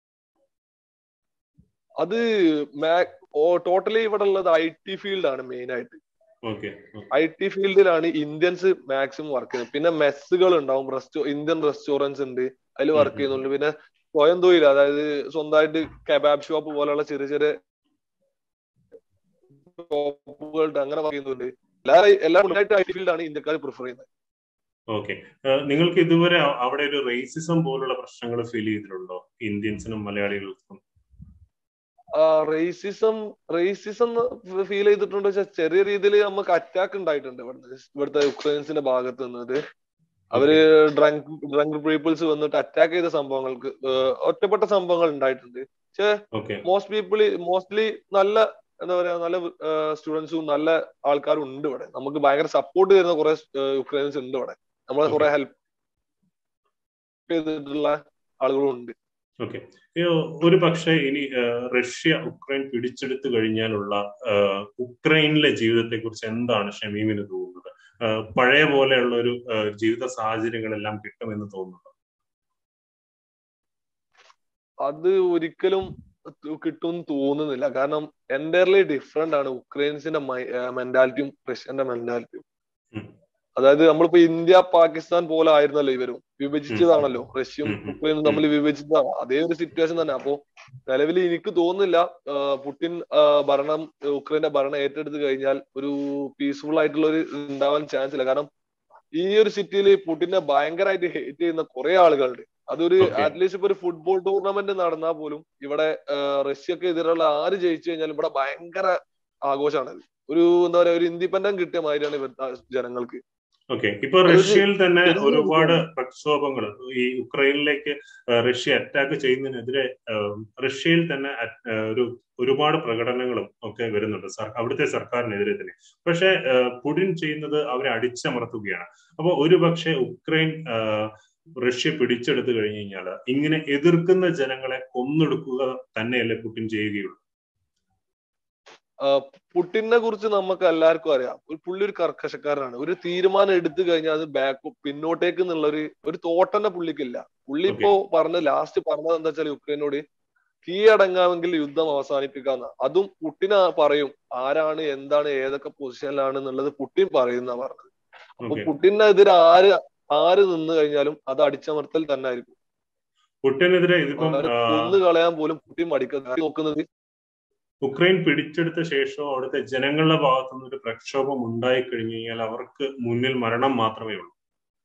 അത് ടോട്ടലി ഇവിടെ ഉള്ളത് ഐ ടി ഫീൽഡ് ആണ് മെയിൻ ആയിട്ട് ഓക്കെ ഐ ടി ഫീൽഡിലാണ് ഇന്ത്യൻസ് മാക്സിമം വർക്ക് ചെയ്യുന്നത് പിന്നെ മെസ്സുകൾ ഉണ്ടാവും റെസ്റ്റോ ഇന്ത്യൻ റെസ്റ്റോറൻറ്റ്സ് ഉണ്ട് അതിൽ ഉം, വർക്ക് ഉം. ചെയ്യുന്നുണ്ട് പിന്നെ സ്വയം തൊഴിൽ അതായത് സ്വന്തമായിട്ട് കബാബ് ഷോപ്പ് പോലെയുള്ള ചെറിയ ചെറിയ ഷോപ്പുകളുണ്ട് അങ്ങനെ വർക്ക് ചെയ്യുന്നുണ്ട് എല്ലാ എല്ലാ ഐ ടി ഫീൽഡാണ് ഇന്ത്യക്കാർ പ്രിഫർ ചെയ്യുന്നത് ഓക്കെ നിങ്ങൾക്ക് ഇതുവരെ അ- അവിടെ ഒരു റേസിസം പോലുള്ള പ്രശ്നങ്ങൾ ഫീൽ ചെയ്തിട്ടുണ്ടോ ഇന്ത്യൻസിനും മലയാളികൾക്കും റേസിസം റേസിസം ഫീൽ ചെയ്തിട്ടുണ്ട് വെച്ചാൽ ചെറിയ രീതിയിൽ നമുക്ക് അറ്റാക്ക് ഉണ്ടായിട്ടുണ്ട് ഇവിടുത്തെ ഇവിടുത്തെ യുക്രൈൻസിന്റെ ഭാഗത്ത് നിന്നത് അവര് ഡ്രങ്ക് ഡ്രങ്ക് പീപ്പിൾസ് വന്നിട്ട് അറ്റാക്ക് ചെയ്ത സംഭവങ്ങൾക്ക് ഏഹ് ഒറ്റപ്പെട്ട സംഭവങ്ങൾ ഉണ്ടായിട്ടുണ്ട് പക്ഷെ ഓക്കെ മോസ്റ്റ് പീപ്പിൾ മോസ്റ്റ്ലി നല്ല എന്താ പറയാ നല്ല സ്റ്റുഡൻസും നല്ല ആൾക്കാരും ഉണ്ട് ഇവിടെ നമുക്ക് ഭയങ്കര സപ്പോർട്ട് തരുന്ന കുറെ യുക്രൈൻസ് ഉണ്ട് ഇവിടെ നമ്മളെ കുറെ ഹെൽപ്പ് ചെയ്തിട്ടുള്ള ആളുകളും ഉണ്ട് ഓക്കെ ഒരു പക്ഷേ ഇനി ആ, റഷ്യ ഉക്രൈൻ പിടിച്ചെടുത്തു കഴിഞ്ഞാലുള്ള ആ, ഉക്രൈനിലെ ജീവിതത്തെ കുറിച്ച് എന്താണ് ഷമീമിന് തോന്നുന്നത് ആ, പഴയ പോലെയുള്ള ഒരു ആ, ജീവിത സാഹചര്യങ്ങളെല്ലാം കിട്ടുമെന്ന് തോന്നുന്നു അത് ഒരിക്കലും കിട്ടും തോന്നുന്നില്ല കാരണം എൻ്റയർലി ഡിഫറെന്റ് ആണ് ഉക്രൈൻസിന്റെ മെന്റാലിറ്റിയും റഷ്യന്റെ മെന്റാലിറ്റിയും അതായത് നമ്മളിപ്പോ ഇന്ത്യ പാകിസ്ഥാൻ പോലെ ആയിരുന്നല്ലോ ഇവരും വിഭജിച്ചതാണല്ലോ റഷ്യയും ഉക്രൈനും തമ്മിൽ വിഭജിച്ചതാണ് അതേ ഒരു സിറ്റുവേഷൻ തന്നെ അപ്പോ നിലവിൽ എനിക്ക് തോന്നുന്നില്ല പുടിൻ ഭരണം ഉക്രൈന്റെ ഭരണം ഏറ്റെടുത്ത് കഴിഞ്ഞാൽ ഒരു പീസ്ഫുൾ ആയിട്ടുള്ള ഒരു ഉണ്ടാവാൻ ചാൻസ് ഇല്ല കാരണം ഈ ഒരു സിറ്റിയിൽ പുടിനെ ഭയങ്കരമായിട്ട് ഹേറ്റ് ചെയ്യുന്ന കുറെ ആളുകളുണ്ട് അതൊരു അറ്റ്ലീസ്റ്റ് ഇപ്പൊ ഒരു ഫുട്ബോൾ ടൂർണമെന്റ് നടന്നാൽ പോലും ഇവിടെ റഷ്യക്ക് എതിരുള്ള ആര് ജയിച്ചു കഴിഞ്ഞാലും ഇവിടെ ഭയങ്കര ആഘോഷമാണ് ഒരു എന്താ പറയാ ഒരു ഇൻഡിപെൻഡന്റ് കിട്ടിയ മാതിരിയാണ് ഇവിടുത്തെ ജനങ്ങൾക്ക് ഓക്കെ ഇപ്പൊ റഷ്യയിൽ തന്നെ ഒരുപാട് പ്രക്ഷോഭങ്ങൾ ഈ ഉക്രൈനിലേക്ക് റഷ്യ അറ്റാക്ക് ചെയ്യുന്നതിനെതിരെ റഷ്യയിൽ തന്നെ ഒരു ഒരുപാട് പ്രകടനങ്ങളും ഒക്കെ വരുന്നുണ്ട് അവിടുത്തെ സർക്കാരിനെതിരെ തന്നെ പക്ഷെ പുടിൻ ചെയ്യുന്നത് അവരെ അടിച്ചമർത്തുകയാണ് അപ്പൊ ഒരു പക്ഷേ ഉക്രൈൻ റഷ്യ പിടിച്ചെടുത്തു കഴിഞ്ഞു കഴിഞ്ഞാൽ ഇങ്ങനെ എതിർക്കുന്ന ജനങ്ങളെ കൊന്നൊടുക്കുക തന്നെയല്ലേ പുടിൻ ചെയ്യുകയുള്ളൂ പുട്ടിനെ കുറിച്ച് നമുക്ക് എല്ലാവർക്കും അറിയാം ഒരു പുള്ളി ഒരു കർക്കശക്കാരനാണ് ഒരു തീരുമാനം എടുത്തു കഴിഞ്ഞാൽ അത് ബാക്ക് പിന്നോട്ടേക്ക് എന്നുള്ള ഒരു ഒരു തോട്ടന്നെ പുള്ളിക്കില്ല പുള്ളി ഇപ്പോ പറഞ്ഞ ലാസ്റ്റ് പറഞ്ഞത് എന്താ വെച്ചാൽ യുക്രൈനോട് കീഴടങ്ങാമെങ്കിൽ യുദ്ധം അവസാനിപ്പിക്കാന്ന അതും പുട്ടിന് പറയും ആരാണ് എന്താണ് ഏതൊക്കെ പൊസിഷനിലാണ് എന്നുള്ളത് പുട്ടിൻ പറയുന്ന പറഞ്ഞത് അപ്പൊ പുട്ടിനെതിരെ ആര് ആര് നിന്ന് കഴിഞ്ഞാലും അത് അടിച്ചമർത്തൽ തന്നെ ആയിരിക്കും പുട്ടിനെതിരെ ഇതിപ്പം കൊന്നു കളയാൻ പോലും പുട്ടിൻ മടിക്കുന്നത് നോക്കുന്നത് ഉക്രൈൻ പിടിച്ചെടുത്ത ശേഷം അവിടുത്തെ ജനങ്ങളുടെ ഭാഗത്തുനിന്ന് ഒരു പ്രക്ഷോഭം ഉണ്ടായി കഴിഞ്ഞു കഴിഞ്ഞാൽ അവർക്ക് മുന്നിൽ മരണം മാത്രമേ ഉള്ളൂ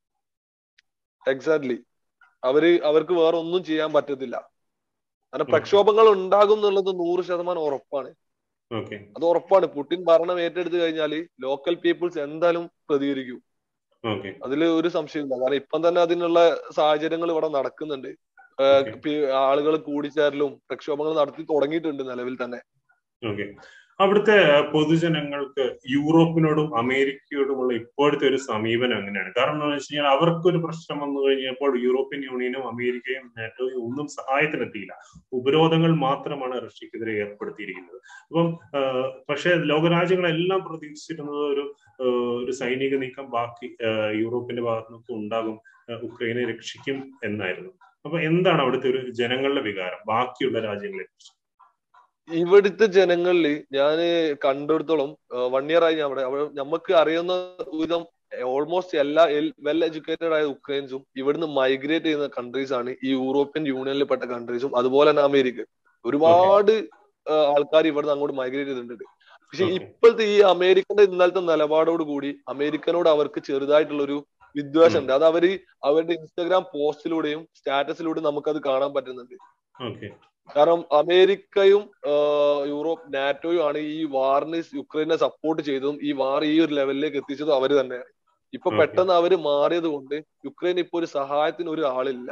എക്സാക്ട്ലി അവര് അവർക്ക് വേറെ ഒന്നും ചെയ്യാൻ പറ്റത്തില്ല കാരണം പ്രക്ഷോഭങ്ങൾ ഉണ്ടാകും എന്നുള്ളത് നൂറ് ശതമാനം ഉറപ്പാണ് അത് ഉറപ്പാണ് പുടിൻ ഭരണം ഏറ്റെടുത്തു കഴിഞ്ഞാൽ ലോക്കൽ പീപ്പിൾസ് എന്തായാലും പ്രതികരിക്കും അതിൽ ഒരു സംശയമില്ല കാരണം ഇപ്പം തന്നെ അതിനുള്ള സാഹചര്യങ്ങൾ ഇവിടെ നടക്കുന്നുണ്ട് ആളുകൾ കൂടിച്ചേരലും പ്രക്ഷോഭങ്ങൾ നടത്തി തുടങ്ങിയിട്ടുണ്ട് നിലവിൽ തന്നെ ഓക്കെ അവിടുത്തെ പൊതുജനങ്ങൾക്ക് യൂറോപ്പിനോടും അമേരിക്കയോടുമുള്ള ഇപ്പോഴത്തെ ഒരു സമീപനം എങ്ങനെയാണ് കാരണം എന്താണെന്ന് വെച്ച് കഴിഞ്ഞാൽ അവർക്കൊരു പ്രശ്നം വന്നു കഴിഞ്ഞപ്പോൾ യൂറോപ്യൻ യൂണിയനും അമേരിക്കയും നാറ്റോയും ഒന്നും സഹായത്തിനെത്തിയില്ല ഉപരോധങ്ങൾ മാത്രമാണ് റഷ്യക്കെതിരെ ഏർപ്പെടുത്തിയിരിക്കുന്നത് അപ്പം പക്ഷേ ലോകരാജ്യങ്ങളെല്ലാം പ്രതീക്ഷിച്ചിരുന്നത് ഒരു ഒരു സൈനിക നീക്കം ബാക്കി യൂറോപ്പിന്റെ ഭാഗത്തുനിന്നൊക്കെ ഉണ്ടാകും ഉക്രൈനെ രക്ഷിക്കും എന്നായിരുന്നു അപ്പൊ എന്താണ് അവിടുത്തെ ഒരു ജനങ്ങളുടെ വികാരം ബാക്കിയുള്ള രാജ്യങ്ങളെ കുറിച്ച് ഇവിടുത്തെ ജനങ്ങളിൽ ഞാൻ കണ്ടിടത്തോളം വൺ ഇയർ ആയി അവിടെ നമുക്ക് അറിയുന്ന വിധം ഓൾമോസ്റ്റ് എല്ലാ വെൽ എഡ്യൂക്കേറ്റഡ് ആയ ഉക്രൈൻസും ഇവിടുന്ന് മൈഗ്രേറ്റ് ചെയ്യുന്ന കൺട്രീസ് ആണ് ഈ യൂറോപ്യൻ യൂണിയനിൽ പെട്ട കൺട്രീസും അതുപോലെ തന്നെ അമേരിക്ക ഒരുപാട് ആൾക്കാർ ഇവിടുന്ന് അങ്ങോട്ട് മൈഗ്രേറ്റ് ചെയ്തിട്ടുണ്ട് പക്ഷെ ഇപ്പോഴത്തെ ഈ അമേരിക്കന്റെ ഇന്നലത്തെ നിലപാടോട് കൂടി അമേരിക്കനോട് അവർക്ക് ചെറുതായിട്ടുള്ള ഒരു വിദ്വേഷം ഉണ്ട് അത് അവര് അവരുടെ ഇൻസ്റ്റാഗ്രാം പോസ്റ്റിലൂടെയും സ്റ്റാറ്റസിലൂടെയും നമുക്കത് കാണാൻ പറ്റുന്നുണ്ട് കാരണം അമേരിക്കയും യൂറോപ്പ് നാറ്റോയും ആണ് ഈ വാറിന് യുക്രൈനെ സപ്പോർട്ട് ചെയ്തതും ഈ വാർ ഈ ഒരു ലെവലിലേക്ക് എത്തിച്ചതും അവര് തന്നെയാണ് ഇപ്പൊ പെട്ടെന്ന് അവര് മാറിയത് കൊണ്ട് യുക്രൈൻ ഇപ്പൊ ഒരു സഹായത്തിന് ഒരു ആളില്ല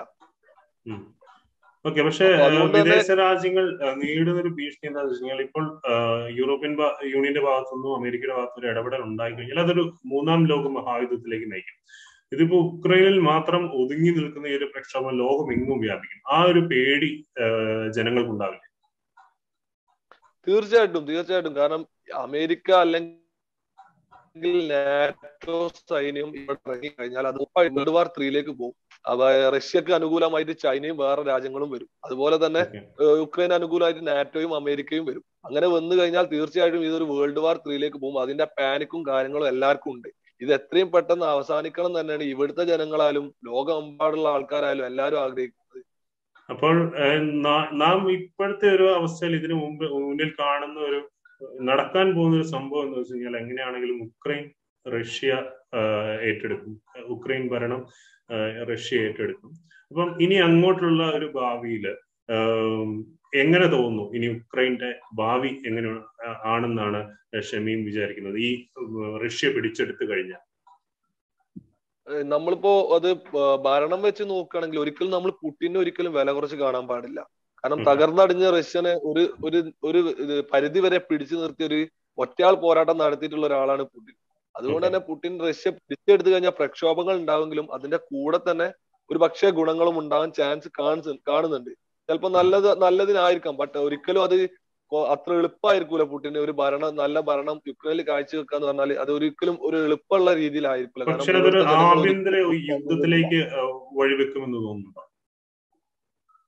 ഓക്കെ പക്ഷേ വിദേശ രാജ്യങ്ങൾ നേരിടുന്ന ഒരു ഭീഷണി എന്താണെന്ന് വെച്ച് കഴിഞ്ഞാൽ ഇപ്പോൾ യൂറോപ്യൻ യൂണിയന്റെ ഭാഗത്തുനിന്നും അമേരിക്കയുടെ ഭാഗത്തുനിന്നും ഇടപെടൽ ഉണ്ടായി കഴിഞ്ഞാൽ അതൊരു മൂന്നാം ലോക മഹായുദ്ധത്തിലേക്ക് നയിക്കും ഇതിപ്പോ ഉക്രൈനിൽ മാത്രം ഒതുങ്ങി നിൽക്കുന്ന ഈ ഒരു പ്രക്ഷോഭം ലോകം എങ്ങും വ്യാപിക്കും ആ ഒരു പേടി ജനങ്ങൾക്ക് ഉണ്ടാവില്ല തീർച്ചയായിട്ടും തീർച്ചയായിട്ടും കാരണം അമേരിക്ക അല്ലെങ്കിൽ നാറ്റോ സൈന്യം ഇവിടെ ഇറങ്ങി കഴിഞ്ഞാൽ അത് വേൾഡ് വാർ ത്രീയിലേക്ക് പോകും അപ്പൊ റഷ്യക്ക് അനുകൂലമായിട്ട് ചൈനയും വേറെ രാജ്യങ്ങളും വരും അതുപോലെ തന്നെ യുക്രൈൻ അനുകൂലമായിട്ട് നാറ്റോയും അമേരിക്കയും വരും അങ്ങനെ വന്നു കഴിഞ്ഞാൽ തീർച്ചയായിട്ടും ഇതൊരു വേൾഡ് വാർ ത്രീയിലേക്ക് പോകും അതിന്റെ പാനിക്കും കാര്യങ്ങളും എല്ലാവർക്കും ഉണ്ട് ഇത് എത്രയും പെട്ടെന്ന് അവസാനിക്കണം തന്നെയാണ് ഇവിടുത്തെ ജനങ്ങളായാലും ലോകമെമ്പാടുള്ള ആൾക്കാരായാലും എല്ലാവരും ആഗ്രഹിക്കുന്നത് അപ്പോൾ നാം ഇപ്പോഴത്തെ ഒരു അവസ്ഥയിൽ ഇതിനു മുമ്പ് മുന്നിൽ കാണുന്ന ഒരു നടക്കാൻ പോകുന്ന ഒരു സംഭവം എന്ന് വെച്ച് കഴിഞ്ഞാൽ എങ്ങനെയാണെങ്കിലും ഉക്രൈൻ റഷ്യ ഏറ്റെടുക്കും ഉക്രൈൻ ഭരണം റഷ്യ ഏറ്റെടുക്കും അപ്പം ഇനി അങ്ങോട്ടുള്ള ഒരു ഭാവിയിൽ എങ്ങനെ തോന്നുന്നു ഇനി ഉക്രൈന്റെ ഭാവി എങ്ങനെ ആണെന്നാണ് ഷമീം വിചാരിക്കുന്നത് ഈ റഷ്യ പിടിച്ചെടുത്തു കഴിഞ്ഞാൽ നമ്മളിപ്പോ അത് ഭരണം വെച്ച് നോക്കുകയാണെങ്കിൽ ഒരിക്കലും നമ്മൾ പുട്ടിനെ ഒരിക്കലും വില കുറച്ച് കാണാൻ പാടില്ല കാരണം തകർന്നടിഞ്ഞ റഷ്യനെ ഒരു ഒരു ഒരു പരിധി വരെ പിടിച്ചു നിർത്തിയ ഒരു ഒറ്റയാൾ പോരാട്ടം നടത്തിയിട്ടുള്ള ഒരാളാണ് പുടിൻ അതുകൊണ്ട് തന്നെ പുടിൻ റഷ്യ പിടിച്ചെടുത്തു കഴിഞ്ഞാൽ പ്രക്ഷോഭങ്ങൾ ഉണ്ടാവെങ്കിലും അതിന്റെ കൂടെ തന്നെ ഒരു പക്ഷേ ഗുണങ്ങളും ഉണ്ടാകാൻ ചാൻസ് കാണുന്നുണ്ട് ചിലപ്പോ നല്ലത് നല്ലതിനായിരിക്കാം ബട്ട് ഒരിക്കലും അത് അത്ര എളുപ്പമായിരിക്കൂല പുട്ടിന് ഒരു ഭരണം നല്ല ഭരണം യുക്രൈനിൽ കാഴ്ചവെക്കാന്ന് പറഞ്ഞാൽ അത് ഒരിക്കലും ഒരു എളുപ്പമുള്ള രീതിയിലായിരിക്കില്ല പക്ഷെ അതൊരു ആഭ്യന്തര യുദ്ധത്തിലേക്ക് വഴിവെക്കുമെന്ന് തോന്നുന്നുണ്ടോ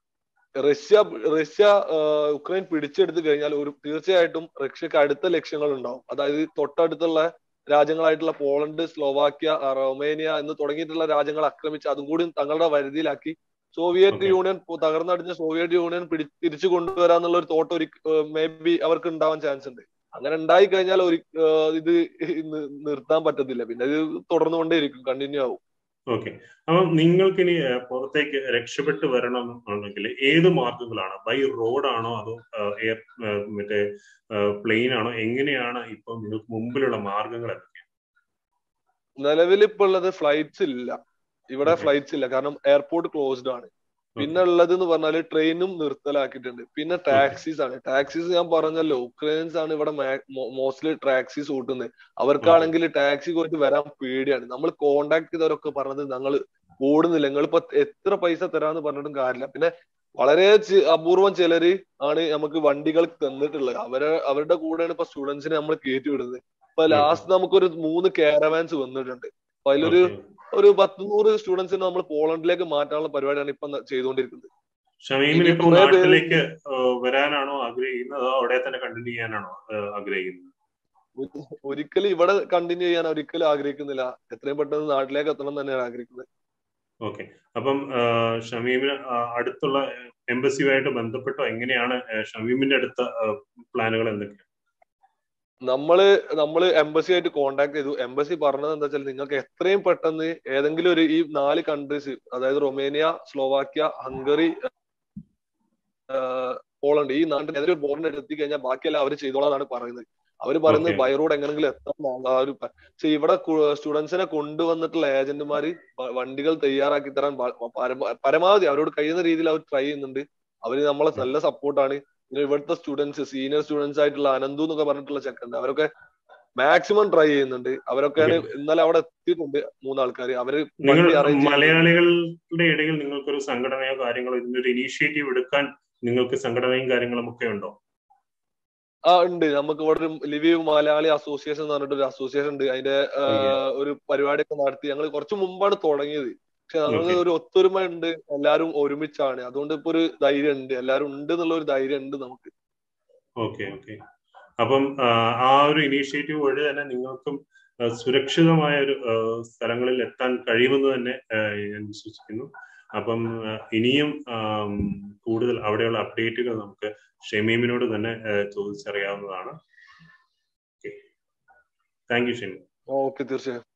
റഷ്യ റഷ്യ ഉക്രൈൻ പിടിച്ചെടുത്തു കഴിഞ്ഞാൽ ഒരു തീർച്ചയായിട്ടും റഷ്യക്ക് അടുത്ത ലക്ഷ്യങ്ങൾ ഉണ്ടാവും അതായത് തൊട്ടടുത്തുള്ള രാജ്യങ്ങളായിട്ടുള്ള പോളണ്ട് സ്ലോവാക്യ റൊമേനിയ എന്ന് തുടങ്ങിയിട്ടുള്ള രാജ്യങ്ങൾ ആക്രമിച്ച് അതും കൂടി തങ്ങളുടെ വരുതിയിലാക്കി സോവിയറ്റ് Okay. യൂണിയൻ തകർന്നടിഞ്ഞ സോവിയറ്റ് യൂണിയൻ പിടി തിരിച്ചു കൊണ്ടുവരാന്നുള്ള ഒരു തോട്ട് ഒരു മേ ബി അവർക്ക് ഉണ്ടാവാൻ ചാൻസ് ഉണ്ട് അങ്ങനെ ഉണ്ടായി കഴിഞ്ഞാൽ ഒരു ഇത് നി- നിർത്താൻ പറ്റത്തില്ല പിന്നെ ഇത് തുടർന്നുകൊണ്ടേയിരിക്കും കണ്ടിന്യൂ ആവും ഓക്കെ അപ്പം നിങ്ങൾക്ക് ഇനി പുറത്തേക്ക് രക്ഷപ്പെട്ട് വരണം എന്നുണ്ടെങ്കിൽ ഏത് മാർഗങ്ങളാണ് ബൈ റോഡാണോ അതോ എയർ മറ്റേ പ്ലെയിൻ ആണോ എങ്ങനെയാണ് ഇപ്പൊ നിങ്ങൾക്ക് മുമ്പിലുള്ള മാർഗങ്ങൾ എന്തൊക്കെയാണ് നിലവിൽ ഇപ്പൊ ഉള്ളത് ഫ്ലൈറ്റ്സ് ഇല്ല ഇവിടെ Okay. ഫ്ലൈറ്റ്സ് ഇല്ല കാരണം എയർപോർട്ട് ക്ലോസ്ഡ് ആണ് പിന്നെ ഉള്ളത് എന്ന് പറഞ്ഞാല് ട്രെയിനും നിർത്തലാക്കിയിട്ടുണ്ട് പിന്നെ ടാക്സീസ് ആണ് ടാക്സീസ് ഞാൻ പറഞ്ഞല്ലോ ഉക്രൈൻസ് ആണ് ഇവിടെ മോസ്റ്റ്ലി ടാക്സീസ് കൂട്ടുന്നത് അവർക്കാണെങ്കിൽ ടാക്സി പോയിട്ട് വരാൻ പേടിയാണ് നമ്മൾ കോണ്ടാക്ട് ചെയ്തവരൊക്കെ പറഞ്ഞത് ഞങ്ങൾ ഓടുന്നില്ല നിങ്ങൾ ഇപ്പൊ എത്ര പൈസ തരാന്ന് പറഞ്ഞിട്ടും കാര്യമില്ല പിന്നെ വളരെ ചി- അപൂർവം ചിലര് ആണ് നമുക്ക് വണ്ടികൾ തന്നിട്ടുള്ളത് അവരെ അവരുടെ കൂടെയാണ് ഇപ്പൊ സ്റ്റുഡൻസിനെ നമ്മൾ കയറ്റി വിടുന്നത് ഇപ്പൊ ലാസ്റ്റ് നമുക്കൊരു മൂന്ന് കാരവാൻസ് വന്നിട്ടുണ്ട് അപ്പൊ അതിലൊരു ഒരു പത്തുനൂറ് സ്റ്റുഡൻസിനെ നമ്മൾ പോളണ്ടിലേക്ക് മാറ്റാനുള്ള പരിപാടിയാണ് ഇപ്പൊ ന- ചെയ്തുകൊണ്ടിരിക്കുന്നത് ഷമീമിന് ഇപ്പൊ കുറേ പേര് നാട്ടിലേക്ക് ഏഹ്, വരാനാണോ ആഗ്രഹിക്കുന്നത് അതോ അവിടെ തന്നെ കണ്ടിന്യൂ ചെയ്യാനാണോ ഏഹ്, ആഗ്രഹിക്കുന്നത് ഒരിക്കലും ഇവിടെ കണ്ടിന്യൂ ചെയ്യാൻ ഒരിക്കലും ആഗ്രഹിക്കുന്നില്ല എത്രയും പെട്ടെന്ന് നാട്ടിലേക്ക് എത്തണം എന്ന് തന്നെയാണ് ആഗ്രഹിക്കുന്നത് ഓക്കെ അപ്പം ഏഹ്, ഷമീമിന് ആ, അടുത്തുള്ള എംബസിയുമായിട്ട് ബന്ധപ്പെട്ടോ എങ്ങനെയാണ് ഏഹ്, ഷമീമിന്റെ അടുത്ത പ്ലാനുകൾ എന്തൊക്കെയാണ് നമ്മള് നമ്മള് എംബസി ആയിട്ട് കോണ്ടാക്ട് ചെയ്തു എംബസി പറഞ്ഞത് എന്താ വെച്ചാൽ നിങ്ങൾക്ക് എത്രയും പെട്ടെന്ന് ഏതെങ്കിലും ഒരു ഈ നാല് കൺട്രീസ് അതായത് റൊമേനിയ സ്ലോവാക്യ ഹംഗറി ആഹ് പോളണ്ട് ഈ നാട്ടിൽ ഏതൊരു ബോർഡിന് എത്തി കഴിഞ്ഞാൽ ബാക്കിയെല്ലാം അവർ ചെയ്തോളാന്നാണ് പറയുന്നത് അവര് പറയുന്നത് Okay. ബൈ റോഡ് എങ്ങനെങ്കിലും എത്താൻ ആ ഒരു പ- പക്ഷെ ഇവിടെ സ്റ്റുഡൻസിനെ കൊണ്ടുവന്നിട്ടുള്ള ഏജന്റുമാര് വ- വണ്ടികൾ തയ്യാറാക്കി തരാൻ പ- പരമ- പരമാവധി അവരോട് കഴിയുന്ന രീതിയിൽ അവർ ട്രൈ ചെയ്യുന്നുണ്ട് അവര് നമ്മളെ നല്ല സപ്പോർട്ടാണ് പിന്നെ ഇവിടുത്തെ സ്റ്റുഡൻസ് സീനിയർ സ്റ്റുഡൻസ് ആയിട്ടുള്ള അനന്തു എന്നൊക്കെ പറഞ്ഞിട്ടുള്ള ചെക്കുണ്ട് അവരൊക്കെ മാക്സിമം ട്രൈ ചെയ്യുന്നുണ്ട് അവരൊക്കെയാണ് ഇന്നലെ അവിടെ എത്തിയിട്ടുണ്ട് മൂന്നാൾക്കാര് അവര് നിങ്ങൾ വണ്ടി arrange ചെയ്ത് മലയാളികളുടെ ഇടയിൽ നിങ്ങൾക്കൊരു സംഘടനയോ കാര്യങ്ങളോ ഇതിനൊരു ഇനീഷ്യേറ്റീവ് എടുക്കാൻ നിങ്ങൾക്ക് സംഘടനയും കാര്യങ്ങളും ഒക്കെ ഉണ്ടോ ആ ഉണ്ട് നമുക്ക് ഇവിടെ ഒരു ലിവീവ് മലയാളി അസോസിയേഷൻ എന്ന് പറഞ്ഞിട്ട് ഒരു അസോസിയേഷൻ ഉണ്ട് അതിന്റെ ആ, ഒരു പരിപാടിയൊക്കെ നടത്തി ഞങ്ങൾ കുറച്ച് മുമ്പാണ് തുടങ്ങിയത് പക്ഷെ ഞങ്ങൾക്ക് Okay. ഒരു ഒത്തൊരുമ ഉണ്ട് എല്ലാരും ഒരുമിച്ചാണ് അതുകൊണ്ട് ഇപ്പൊ ഒരു ധൈര്യം ഉണ്ട് എല്ലാരും ഉണ്ട് എന്നുള്ള ഒരു ധൈര്യം ഉണ്ട് നമുക്ക് ഓക്കെ ഓക്കെ അപ്പം ആ, ആ ഒരു ഇനീഷ്യേറ്റീവ് വഴി തന്നെ നിങ്ങൾക്കും ആ, സുരക്ഷിതമായ ഒരു ആ, സ്ഥലങ്ങളിൽ എത്താൻ കഴിയുമെന്ന് തന്നെ ആ, ഞാൻ വിശ്വസിക്കുന്നു അപ്പം ആ, ഇനിയും ആം, കൂടുതൽ അവിടെയുള്ള അപ്ഡേറ്റുകൾ നമുക്ക് ഷമീമിനോട് തന്നെ ആ, ചോദിച്ചറിയാവുന്നതാണ് താങ്ക് യു ഷമീം ഓക്കെ തീർച്ചയായും